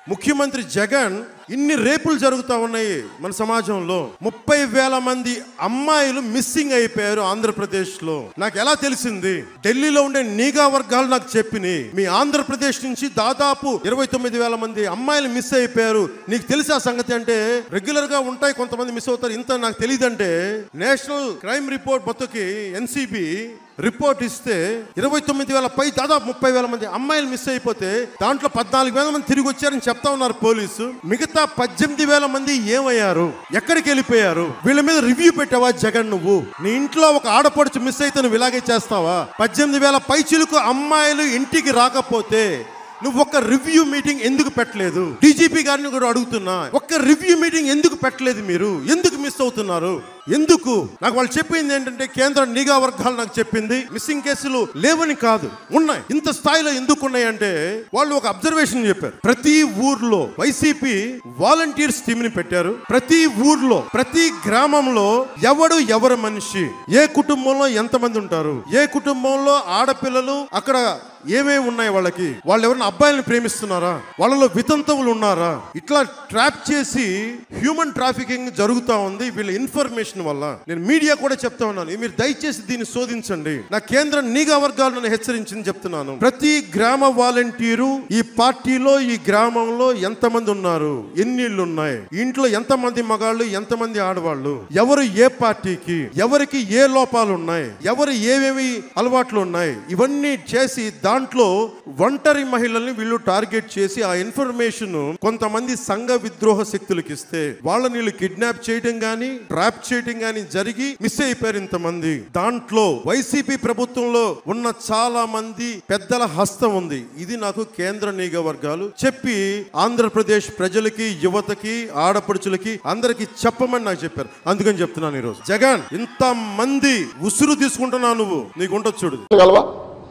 ముఖ్యమంత్రి జగన్ ఇన్ని రేపులు జరుగుతూ ఉన్నాయి మన సమాజంలో ముప్పై వేల మంది అమ్మాయిలు మిస్సింగ్ అయిపోయారు ఆంధ్రప్రదేశ్ లో నాకు ఎలా తెలిసింది ఢిల్లీలో ఉండే నీగా వర్గాలు నాకు చెప్పినాయి మీ ఆంధ్రప్రదేశ్ నుంచి దాదాపు ఇరవై తొమ్మిది వేల మంది అమ్మాయిలు మిస్ అయిపోయారు నీకు తెలిసా సంగతి అంటే రెగ్యులర్ గా ఉంటాయి కొంతమంది మిస్ అవుతారు ఇంత నాకు తెలియదంటే నేషనల్ క్రైమ్ రిపోర్ట్ మొత్తకి ఎన్సిబి రిపోర్ట్ ఇస్తే ఇరవై తొమ్మిది వేల పై దాదాపు ముప్పై వేల మంది అమ్మాయిలు మిస్ అయిపోతే దాంట్లో పద్నాలుగు వేల మంది తిరిగి వచ్చారని చెప్తా ఉన్నారు పోలీసు మిగతా పద్దెనిమిది వేల మంది ఏమయ్యారు ఎక్కడికి వెళ్ళిపోయారు వీళ్ళ మీద రివ్యూ పెట్టావా జగన్ నువ్వు నీ ఇంట్లో ఒక ఆడపడుచు మిస్ అయితే నువ్వు ఇలాగే చేస్తావా పద్దెనిమిది వేల పై చిలుకు అమ్మాయిలు ఇంటికి రాకపోతే నువ్వు ఒక్క రివ్యూ మీటింగ్ ఎందుకు పెట్టలేదు డీజీపీ గారిని కూడా అడుగుతున్నా ఒక్క రివ్యూ మీటింగ్ ఎందుకు పెట్టలేదు మీరు ఎందుకు మిస్ అవుతున్నారు ఎందుకు నాకు వాళ్ళు చెప్పింది ఏంటంటే కేంద్ర నిఘా వర్గాలు నాకు చెప్పింది మిస్సింగ్ కేసులు లేవని కాదు ఉన్నాయి ఇంత స్థాయిలో ఎందుకు ఉన్నాయి అంటే వాళ్ళు ఒక అబ్జర్వేషన్ చెప్పారు ప్రతి ఊర్లో వైసీపీ వాలంటీర్స్ టీమ్ ని పెట్టారు ప్రతి ఊర్లో ప్రతి గ్రామంలో ఎవడు ఎవరి మనిషి ఏ కుటుంబంలో ఎంతమంది ఉంటారు ఏ కుటుంబంలో ఆడపిల్లలు అక్కడ ఏమేమి ఉన్నాయి వాళ్ళకి వాళ్ళు ఎవరైనా అబ్బాయిలను ప్రేమిస్తున్నారా వాళ్ళలో వితంతువులు ఉన్నారా ఇట్లా ట్రాప్ చేసి హ్యూమన్ ట్రాఫికింగ్ జరుగుతా ఉంది వీళ్ళ ఇన్ఫర్మేషన్ వల్ల నేను మీడియా కూడా చెప్తా ఉన్నాను మీరు దయచేసి దీన్ని శోధించండి నా కేంద్ర నిఘా వర్గాలు నన్ను హెచ్చరించింది చెప్తున్నాను ప్రతి గ్రామ వాలంటీరు ఈ పార్టీలో ఈ గ్రామంలో ఎంతమంది ఉన్నారు ఎన్ని ఇళ్ళు ఉన్నాయి ఇంట్లో ఎంతమంది మగాళ్ళు ఎంతమంది ఆడవాళ్ళు ఎవరు ఏ పార్టీకి ఎవరికి ఏ లోపాలు ఉన్నాయి ఎవరు ఏమేమి అలవాట్లు ఉన్నాయి ఇవన్నీ చేసి దాంట్లో ఒంటరి మహిళల్ని వీళ్ళు టార్గెట్ చేసి ఆ ఇన్ఫర్మేషన్ కొంతమంది సంఘ విద్రోహ శక్తులకు ఇస్తే వాళ్ళని వీళ్ళు కిడ్నాప్ చేయడం గాని ట్రాప్ చేయడం గాని జరిగి మిస్ అయిపోయారు ఇంతమంది దాంట్లో వైసీపీ ప్రభుత్వంలో ఉన్న చాలా మంది పెద్దల హస్తం ఉంది ఇది నాకు కేంద్ర నిఘా వర్గాలు చెప్పి ఆంధ్రప్రదేశ్ ప్రజలకి యువతకి ఆడపడుచులకి అందరికి చెప్పమని నాకు చెప్పారు అందుకని చెప్తున్నాను ఈరోజు జగన్ ఇంత మంది ఉసురు తీసుకుంటున్నావు నువ్వు నీకు ఉండొచ్చు చూడు గలవా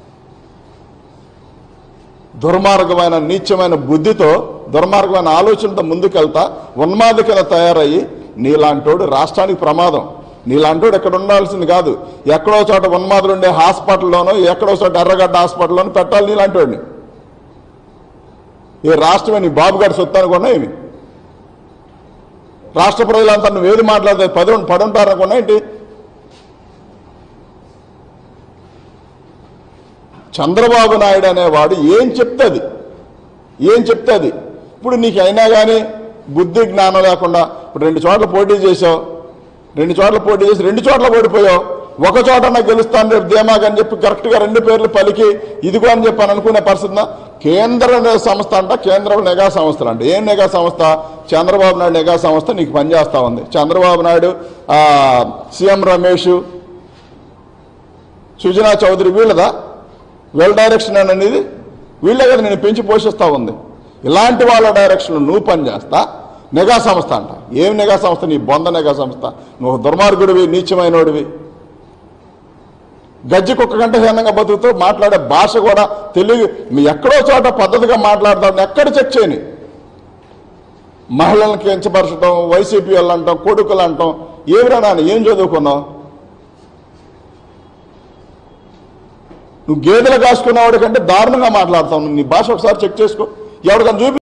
దుర్మార్గమైన నీచమైన బుద్ధితో దుర్మార్గమైన ఆలోచనతో ముందుకెళ్తా ఉన్మాద కింద తయారయ్యి నీలాంటోడు రాష్ట్రానికి ప్రమాదం నీలాంటోడు ఎక్కడ ఉండాల్సింది కాదు ఎక్కడో చోట ఉన్మాదులు ఉండే హాస్పిటల్లోనో ఎక్కడో చోట ఎర్రగడ్డ హాస్పిటల్లోనో పెట్టాలి నీలాంటోడిని ఈ రాష్ట్రమే నీ బాబు గారి సొత్తు అనుకున్నా ఏమి రాష్ట్ర ప్రజలంతా నువ్వు ఏది మాట్లాడితే పది పడుంటారనుకున్నా ఏంటి చంద్రబాబు నాయుడు అనేవాడు ఏం చెప్తుంది ఏం చెప్తుంది ఇప్పుడు నీకు అయినా కానీ బుద్ధి జ్ఞానం లేకుండా ఇప్పుడు రెండు చోట్ల పోటీ చేసావు రెండు చోట్ల పోటీ చేసి రెండు చోట్ల ఓడిపోయావు ఒక చోట నాకు గెలుస్తాను రేపు ధీమాగా అని చెప్పి కరెక్ట్గా రెండు పేర్లు పలికి ఇదిగో అని చెప్పి అని అనుకునే పరిస్థితి కేంద్ర సంస్థ అంట కేంద్ర నిఘా సంస్థలు అంట ఏం నిఘా సంస్థ చంద్రబాబు నాయుడు నిఘా సంస్థ నీకు పనిచేస్తా ఉంది చంద్రబాబు నాయుడు ఆ, సీఎం రమేష్ సుజనా చౌదరి వీళ్ళదా వెల్ డైరెక్షన్ అనేది వీళ్ళే కదా నేను పెంచి పోషిస్తా ఉంది ఇలాంటి వాళ్ళ డైరెక్షన్లో నువ్వు పని చేస్తా నిఘా సంస్థ అంట ఏం నిఘా సంస్థ నీ బొంద నిఘా సంస్థ నువ్వు ఒక దుర్మార్గుడివి నీచమైనోడివి గజ్జి కుక్క కంటే హీనంగా బతుకుతూ మాట్లాడే భాష కూడా తెలుగు మీ ఎక్కడో చోట పద్ధతిగా మాట్లాడతావు ఎక్కడ చెక్ చేయని మహిళలను కించపరచడం వైసీపీ వాళ్ళు అంటాం కొడుకులు అంటాం ఏమిరా నాన్న ఏం చదువుకున్నావు నువ్వు గేదెలు కాసుకున్నవాడి కంటే దారుణంగా మాట్లాడతావు నీ భాష ఒకసారి చెక్ చేసుకో ఎవరికైనా చూపి